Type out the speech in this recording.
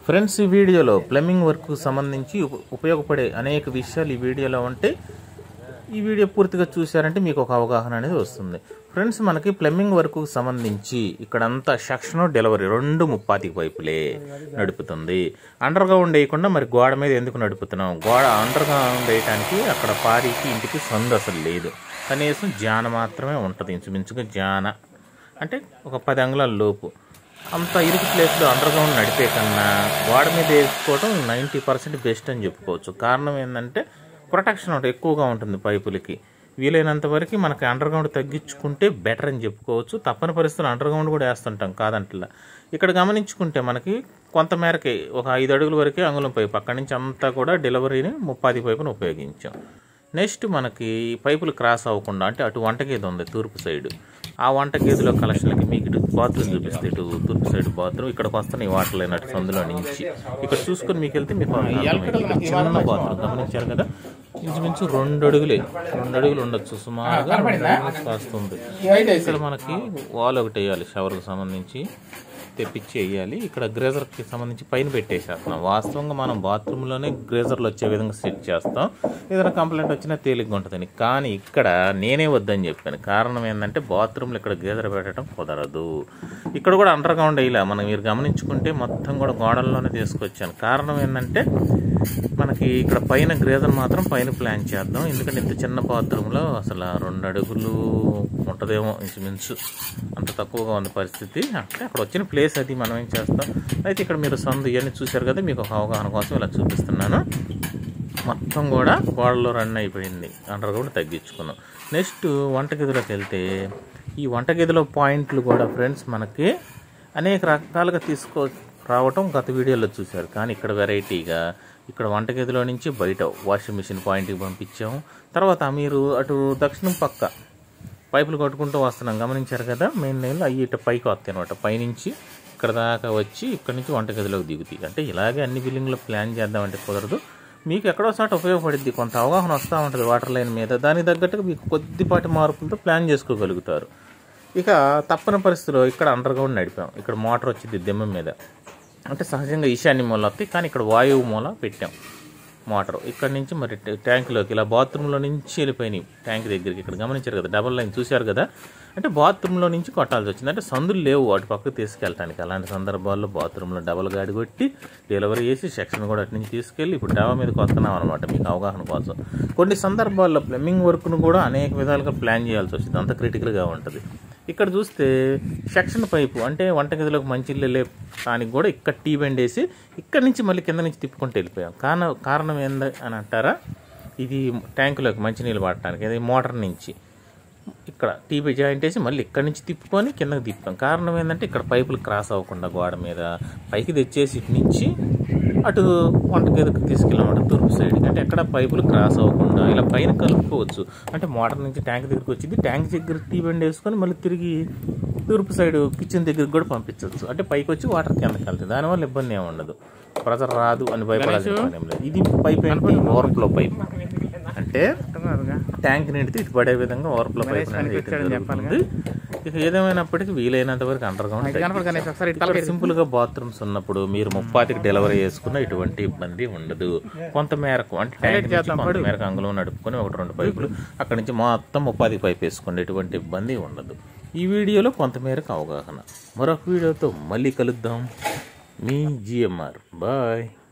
Friends ఈ వీడియోలో plumbing work సంబంధించి ఉప- ఉపయోగపడే అనేక విషయాలు ఈ వీడియోలో ఉంటే ఈ వీడియో పూర్తిగా చూశారంటే మీకు ఒక అవగాహన అనేది వస్తుంది ఫ్రెండ్స్ మనకి ప్లంబింగ్ వర్క్ సంబంధించి ఇక్కడంతా సెక్షన్ డెలివరీ రెండు ముప్పాతికి పైపులే నడుపుతుంది అండర్ గ్రౌండ్ వేయకుండా మరి గోడ మీద ఎందుకు నడుపుతున్నాం గోడ అండర్ గ్రౌండ్ వేయడానికి అక్కడ పారికి ఇంటికి సందు అసలు లేదు కనీసం జాన మాత్రమే ఉంటుంది ఇంచుమించుగా జాన అంటే ఒక పది అంగుళాల లోపు అంత ఇరుకు ప్లేస్లో అండర్ గ్రౌండ్ నడిపే కన్నా గోడ మీద వేసుకోవడం నైంటీ పర్సెంట్ బెస్ట్ అని చెప్పుకోవచ్చు కారణం ఏంటంటే ప్రొటెక్షన్ ఒకటి ఎక్కువగా ఉంటుంది పైపులకి వీలైనంత వరకు మనకి అండర్ గ్రౌండ్ తగ్గించుకుంటే బెటర్ అని చెప్పుకోవచ్చు తప్పని పరిస్థితులు అండర్ గ్రౌండ్ కూడా వేస్తుంటాం కాదంటలా ఇక్కడ గమనించుకుంటే మనకి కొంత మేరకి ఒక ఐదు అడుగుల వరకే అంగుళం పైపు అక్కడి నుంచి అంతా కూడా డెలివరీని ముప్పాది పైపును ఉపయోగించాం నెక్స్ట్ మనకి పైపులు క్రాస్ అవ్వకుండా అంటే అటు వంటగేది ఉంది తూర్పు సైడ్ ఆ వంటగేదిలో కలెక్షన్లకి మీకు ఇటు బాత్రూమ్ చూపిస్తే ఇటు తూర్పు సైడ్ బాత్రూమ్ ఇక్కడికి వస్తున్నాయి వాటర్ లేనట్టు సందులో నుంచి ఇక్కడ చూసుకొని మీకు వెళ్తే మీకు అర్థమవుతుంది. ఇక్కడ చిన్న బాత్రూమ్ గమనించారు కదా ఇంచుమించు రెండు అడుగులే రెండు అడుగులు ఉండొచ్చు సుమారుగా రెండు అడుగులు వస్తుంది ఇక్కడ మనకి వాల్ ఒకటి వేయాలి షవర్కి సంబంధించి తెప్పించి వేయాలి ఇక్కడ గ్రేజర్కి సంబంధించి పైన పెట్టేసేస్తున్నాం వాస్తవంగా మనం బాత్రూంలోనే గ్రేజర్లు వచ్చే విధంగా సెట్ చేస్తాం ఏదైనా కంప్లైంట్ వచ్చినా తేలిగ్గా ఉంటుందని కానీ ఇక్కడ నేనే వద్దని చెప్పాను కారణం ఏంటంటే బాత్రూంలో ఇక్కడ గ్రేజర్ పెట్టడం కుదరదు ఇక్కడ కూడా అండర్ గ్రౌండ్ వేయలే మనం మీరు గమనించుకుంటే మొత్తం కూడా గోడల్లోనే తీసుకొచ్చాను కారణం ఏంటంటే మనకి ఇక్కడ పైన గ్రేజర్ మాత్రం పైన ప్లాన్ చేద్దాం ఎందుకంటే ఇంత చిన్న బాత్రూంలో అసలు రెండు అడుగులు ఉంటుందేమో ఇంచుమించు అంత తక్కువగా ఉంది పరిస్థితి అంటే అక్కడ వచ్చిన ప్లేస్ అది మనం ఏం చేస్తాం అయితే ఇక్కడ మీరు సందు ఇవన్నీ చూశారు కదా మీకు ఒక అవగాహన కోసం ఇలా చూపిస్తున్నాను మొత్తం కూడా గోడలో రన్ అయిపోయింది అండర్ గ్రౌండ్ తగ్గించుకున్నాం నెక్స్ట్ వంటగదిలోకి వెళ్తే ఈ వంటగదిలో పాయింట్లు కూడా ఫ్రెండ్స్ మనకి అనేక రకాలుగా తీసుకో రావటం గత వీడియోలో చూశారు కానీ ఇక్కడ వెరైటీగా ఇక్కడ వంటగదిలో నుంచి బయట వాషింగ్ మిషన్ పాయింట్కి పంపించాము తర్వాత మీరు అటు దక్షిణం పక్క పైపులు కొట్టుకుంటూ వస్తున్నాం గమనించారు కదా మెయిన్ లైన్లో అవి ఇటు పైకి వస్తాయి అనమాట పైనుంచి ఇక్కడ దాకా వచ్చి ఇక్కడ నుంచి వంటగదిలోకి దిగుతాయి అంటే ఇలాగే అన్ని బిల్డింగ్లో ప్లాన్ చేద్దామంటే కుదరదు మీకు ఎక్కడో చోట ఉపయోగపడుద్ది కొంత అవగాహన వస్తూ ఉంటుంది వాటర్ లైన్ మీద దానికి తగ్గట్టుగా మీకు కొద్దిపాటి మార్పులతో ప్లాన్ చేసుకోగలుగుతారు ఇక తప్పని పరిస్థితిలో ఇక్కడ అండర్ గ్రౌండ్ నడిపాం ఇక్కడ మోటార్ వచ్చింది దిమ్మ మీద అంటే సహజంగా ఈశాన్య మూల వస్తాయి కానీ ఇక్కడ వాయువు మూల పెట్టాం మోటార్ ఇక్కడ నుంచి మరి ట- ట్యాంక్లోకి ఇలా బాత్రూంలో నుంచి వెళ్ళిపోయినాయి ట్యాంక్ దగ్గరికి ఇక్కడ గమనించారు కదా డబల్ లైన్ చూశారు కదా అంటే బాత్రూంలో నుంచి కొట్టాల్సి వచ్చింది అంటే సందులు లేవు అటు పక్కకు తీసుకెళ్ళటానికి అలాంటి సందర్భాల్లో బాత్రూంలో డబల్ గాడి కొట్టి డెలివరీ చేసి సెక్షన్ కూడా అటు నుంచి తీసుకెళ్ళి ఇప్పుడు డాబా మీదకి వస్తున్నాం అనమాట మీకు అవగాహన కోసం కొన్ని సందర్భాల్లో ప్లంబింగ్ వర్క్ను కూడా అనేక విధాలుగా ప్లాన్ చేయాల్సి వచ్చింది అంత క్రిటికల్గా ఉంటుంది ఇక్కడ చూస్తే సెక్షన్ పైపు అంటే వంటగదిలోకి మంచిళ్ళు వెళ్ళే దానికి కూడా ఇక్కడ టీ బెండ్ వేసి ఇక్కడ నుంచి మళ్ళీ కింద నుంచి తిప్పుకుంటూ వెళ్ళిపోయాం కారణం కారణం ఏంది అని అంటారా ఇది ట్యాంకులోకి మంచినీళ్ళు పడటానికి అది మోటార్ నుంచి ఇక్కడ టీబీ జాయింట్ వేసి మళ్ళీ ఇక్కడ నుంచి తిప్పుకొని కిందకి తిప్పాం కారణం ఏంటంటే ఇక్కడ పైపులు క్రాస్ అవ్వకుండా గోడ మీద పైకి తెచ్చేసి ఇటు నుంచి అటు వంటగదికి తీసుకెళ్ళామట తూర్పు సైడ్కి అంటే ఎక్కడ పైపులు క్రాస్ అవ్వకుండా ఇలా పైన కలుపుకోవచ్చు అంటే మోటార్ నుంచి ట్యాంక్ దగ్గరికి వచ్చింది ట్యాంక్ దగ్గర టీ బండి వేసుకొని మళ్ళీ తిరిగి తూర్పు సైడ్ కిచెన్ దగ్గరికి కూడా పంపించవచ్చు అంటే పైకి వచ్చి వాటర్ కిందకి వెళ్తుంది దానివల్ల ఇబ్బంది ఏమి ఉండదు ప్రెజర్ రాదు అని భయపడాల్సిన పని ఏం లేదు ఇది పైప్ ఏంటి ఓవర్ఫ్లో పైప్ అంటే ట్యాంక్ నిండితే ఇటు పడే విధంగా ఓవర్ఫ్లో పైప్ అనేది వేయటం జరుగుతుంది ఇక ఏదేమైనప్పటికీ వీలైనంత వరకు అండర్ గ్రౌండ్ సింపుల్ గా బాత్రూమ్స్ ఉన్నప్పుడు మీరు ముప్పాతికి డెలివరీ చేసుకున్న ఇటువంటి ఇబ్బంది ఉండదు కొంత మేరకు అంటే ట్యాంక్ నుంచి కొంత మేరకు అంగుళం నడుపుకొని ఒకటి రెండు పైపులు అక్కడి నుంచి మొత్తం ముప్పాతికి పైప్ వేసుకోండి ఎటువంటి ఇబ్బంది ఉండదు ఈ వీడియోలో కొంత మేరకు అవగాహన మరొక వీడియోతో మళ్ళీ కలుద్దాం మీ జిఎంఆర్ బాయ్